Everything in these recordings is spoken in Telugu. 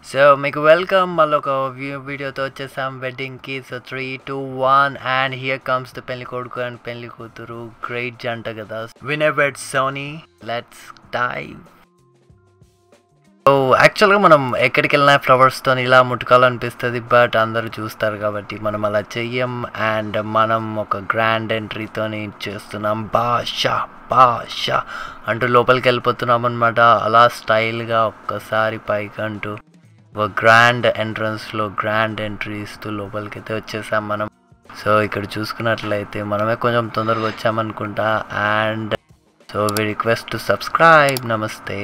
సో మీకు వెల్కమ్ మళ్ళీ ఒక వ్యూ వీడియోతో వచ్చేసాం వెడ్డింగ్కి so three two one and here comes the పెళ్లి కొడుకు అండ్ పెళ్లి కూతురు గ్రేట్ జంట కదా వినబెడ్ సోనీ లెట్స్ టైవ్ సో యాక్చువల్గా మనం ఎక్కడికి వెళ్ళినా ఫ్లవర్స్తో ఇలా ముట్టుకోవాలనిపిస్తుంది బట్ అందరూ చూస్తారు కాబట్టి మనం అలా చెయ్యం అండ్ మనం ఒక గ్రాండ్ ఎంట్రీతో చేస్తున్నాం బాషా బాషా అంటూ లోపలికి వెళ్ళిపోతున్నాం అనమాట అలా స్టైల్గా ఒక్కసారి పైకి అంటూ ఒక గ్రాండ్ ఎంట్రన్స్లో గ్రాండ్ ఎంట్రీ ఇస్తూ లోపలికి అయితే వచ్చేసాం మనం సో ఇక్కడ చూసుకున్నట్లయితే మనమే కొంచెం తొందరగా వచ్చామనుకుంటా and so we request to subscribe నమస్తే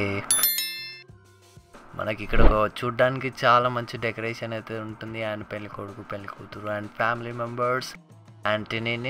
మనకి ఇక్కడ ఒక చూడ్డానికి చాలా మంచి డెకరేషన్ అయితే ఉంటుంది అండ్ పెళ్లి కొడుకు పెళ్లి కూతురు and family members and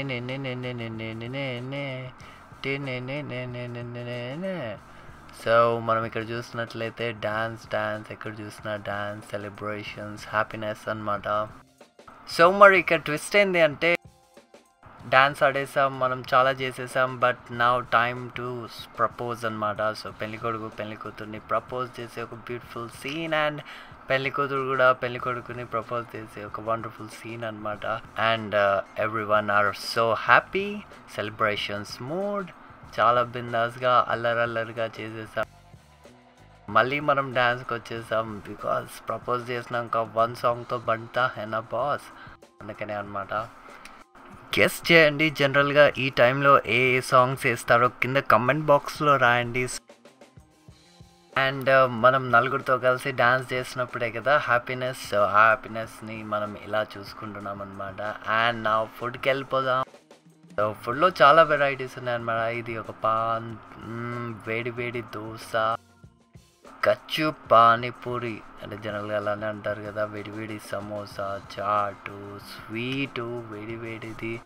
so మనం ఇక్కడ చూసినట్లయితే డ్యాన్స్ డ్యాన్స్ ఎక్కడ చూసినా డ్యాన్స్ సెలబ్రేషన్స్ హ్యాపీనెస్ అన్నమాట సో మరి ఇక్కడ ట్విస్ట్ ఏంది అంటే డ్యాన్స్ ఆడేసాం మనం చాలా చేసేసాం బట్ నా టైమ్ టు ప్రపోజ్ అనమాట సో పెళ్లి కొడుకు పెళ్లి కూతుర్ని ప్రపోజ్ చేసే ఒక బ్యూటిఫుల్ సీన్ అండ్ పెళ్లి కూతురు కూడా పెళ్లి కొడుకుని ప్రపోజ్ చేసే ఒక వండర్ఫుల్ సీన్ అనమాట and every one are so happy celebrations mood చాలా బిందాస్గా అల్లరల్లరిగా చేసేసాం మళ్ళీ మనం డ్యాన్స్కి వచ్చేసాం బికాస్ ప్రపోజ్ చేసినాక వన్ సాంగ్తో బంటా హెనా బాస్ అందుకనే అనమాట గెస్ చేయండి జనరల్గా ఈ టైంలో ఏ ఏ సాంగ్స్ వేస్తారో కింద కమెంట్ బాక్స్లో రాయండి అండ్ మనం నలుగురితో కలిసి డ్యాన్స్ చేసినప్పుడే కదా హ్యాపీనెస్ ఆ హ్యాపీనెస్ని మనం ఇలా చూసుకుంటున్నాం అనమాట అండ్ నా ఫుడ్కి వెళ్ళిపోదాం సో ఫుడ్లో చాలా వెరైటీస్ ఉన్నాయన్నమాట ఇది ఒక పాన్ మ్మ్, వేడి వేడి దోశ కచ్చు పానీపూరి అంటే జనరల్గా అలానే అంటారు కదా వేడి వేడి సమోసా చాటు స్వీటు వేడి వేడిది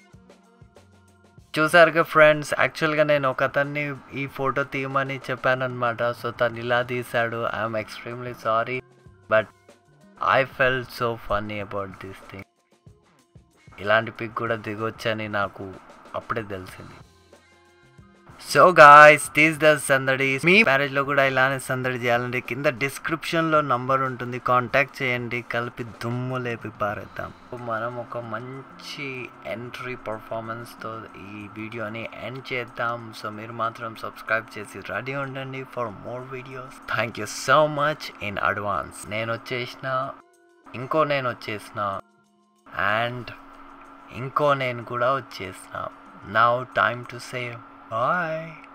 చూసారుగా ఫ్రెండ్స్ యాక్చువల్గా నేను ఒక అతన్ని ఈ ఫోటో తీయమని చెప్పాను అనమాట సో తను ఇలా తీశాడు I'm extremely sorry but I fell so funny about this thing ఇలాంటి పిక్ కూడా దిగొచ్చని నాకు అప్పుడే తెలిసింది సో గాయస్ తీస్ ద సందడి మీ మ్యారేజ్ లో కూడా ఇలానే సందడి చేయాలంటే కింద డిస్క్రిప్షన్ లో నంబర్ ఉంటుంది కాంటాక్ట్ చేయండి కలిపి దుమ్ము లేపి పారేద్దాం మనం ఒక మంచి ఎంట్రీ పర్ఫార్మెన్స్ తో ఈ వీడియోని ఎండ్ చేద్దాం సో మీరు మాత్రం సబ్స్క్రైబ్ చేసి రెడీ ఉండండి for more videos thank you so much in advance నేను వచ్చేసిన ఇంకో నేను వచ్చేసిన అండ్ ఇంకో నేను కూడా వచ్చేసిన now time to save Bye.